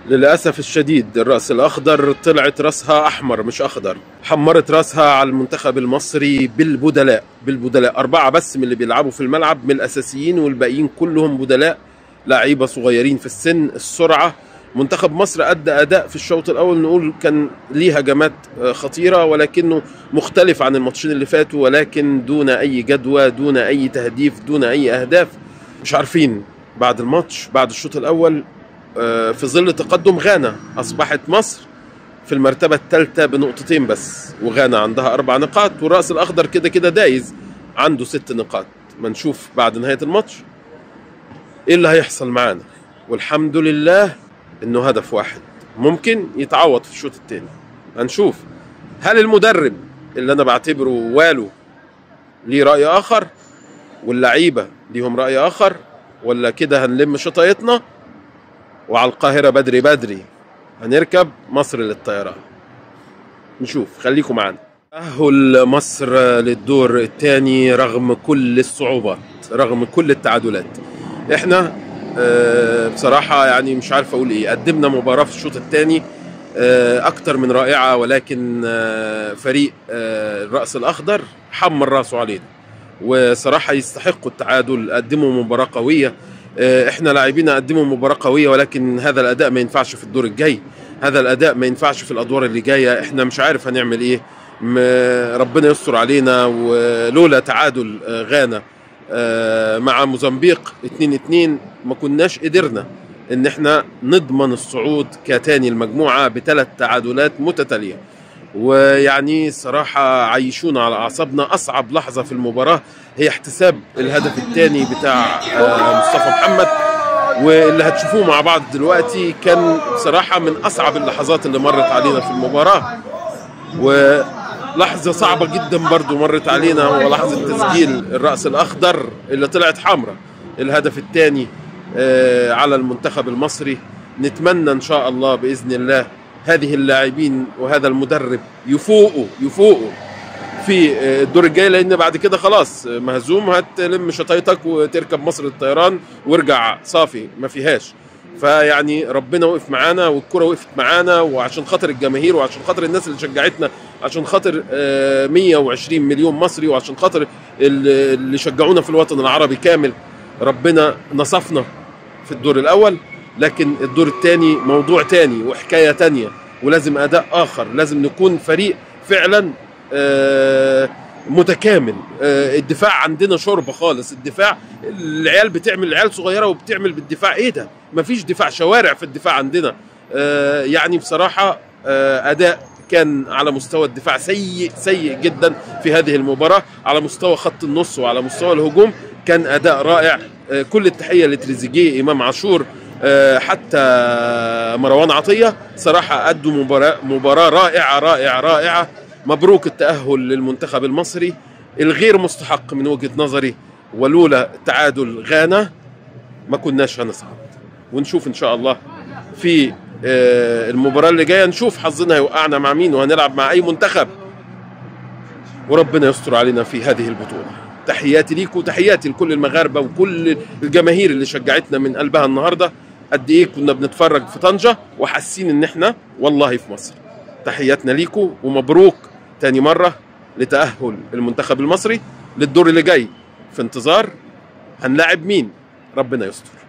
للأسف الشديد الرأس الأخضر طلعت رأسها أحمر مش أخضر حمرت رأسها على المنتخب المصري بالبدلاء بالبدلاء أربعة بس من اللي بيلعبوا في الملعب من الأساسيين والباقيين كلهم بدلاء لعيبة صغيرين في السن السرعة منتخب مصر أدى أداء في الشوط الأول نقول كان ليه هجمات خطيرة ولكنه مختلف عن الماتشين اللي فاتوا ولكن دون أي جدوى دون أي تهديف دون أي أهداف مش عارفين بعد الماتش بعد الشوط الأول في ظل تقدم غانا أصبحت مصر في المرتبة الثالثة بنقطتين بس وغانا عندها أربع نقاط والرأس الأخضر كده كده دايز عنده ست نقاط ما نشوف بعد نهاية الماتش إيه اللي هيحصل معانا والحمد لله إنه هدف واحد ممكن يتعوض في الشوط الثاني هنشوف هل المدرب اللي أنا بعتبره والو ليه رأي آخر واللعيبة ليهم رأي آخر ولا كده هنلم شطايتنا وعلى القاهرة بدري بدري هنركب مصر للطيران نشوف خليكم معانا تأهل مصر للدور الثاني رغم كل الصعوبات رغم كل التعادلات احنا اه بصراحة يعني مش عارف اقول ايه قدمنا مباراة في الشوط الثاني اه اكتر من رائعة ولكن اه فريق الرأس الاخضر حمر راسه علينا وصراحة يستحقوا التعادل قدموا مباراة قوية احنا لاعبين قدموا مباراه قويه ولكن هذا الاداء ما ينفعش في الدور الجاي هذا الاداء ما ينفعش في الادوار اللي جايه احنا مش عارف هنعمل ايه ربنا يستر علينا ولولا تعادل غانا مع موزمبيق 2 2 ما كناش قدرنا ان احنا نضمن الصعود كتاني المجموعه بثلاث تعادلات متتاليه ويعني صراحة عيشونا على أعصابنا أصعب لحظة في المباراة هي احتساب الهدف الثاني بتاع مصطفى محمد واللي هتشوفوه مع بعض دلوقتي كان بصراحة من أصعب اللحظات اللي مرت علينا في المباراة ولحظة صعبة جدا برضو مرت علينا هو لحظة تسجيل الرأس الأخضر اللي طلعت حمراء الهدف الثاني على المنتخب المصري نتمنى إن شاء الله بإذن الله هذه اللاعبين وهذا المدرب يفوقوا يفوقوا في الدور الجاي لان بعد كده خلاص مهزوم هتلم شطايتك وتركب مصر الطيران وارجع صافي ما فيهاش فيعني ربنا وقف معانا والكره وقفت معانا وعشان خاطر الجماهير وعشان خاطر الناس اللي شجعتنا عشان خاطر 120 مليون مصري وعشان خاطر اللي شجعونا في الوطن العربي كامل ربنا نصفنا في الدور الاول لكن الدور الثاني موضوع تاني وحكايه تانيه ولازم اداء اخر لازم نكون فريق فعلا متكامل الدفاع عندنا شوربه خالص الدفاع العيال بتعمل العيال صغيره وبتعمل بالدفاع ايه ده مفيش دفاع شوارع في الدفاع عندنا يعني بصراحه اداء كان على مستوى الدفاع سيء سيء جدا في هذه المباراه على مستوى خط النص وعلى مستوى الهجوم كان اداء رائع كل التحيه لتريزيجيه امام عاشور حتى مروان عطية صراحة أدوا مباراة, مباراة رائعة رائعة رائعة مبروك التأهل للمنتخب المصري الغير مستحق من وجهة نظري ولولا تعادل غانا ما كناش هنصعد ونشوف إن شاء الله في المباراة اللي جاية نشوف حظنا هيوقعنا مع مين وهنلعب مع أي منتخب وربنا يستر علينا في هذه البطولة تحياتي ليكم وتحياتي لكل المغاربه وكل الجماهير اللي شجعتنا من قلبها النهارده قد ايه كنا بنتفرج في طنجه وحاسين ان احنا والله في مصر تحياتنا ليكم ومبروك تاني مره لتاهل المنتخب المصري للدور اللي جاي في انتظار هنلاعب مين ربنا يستر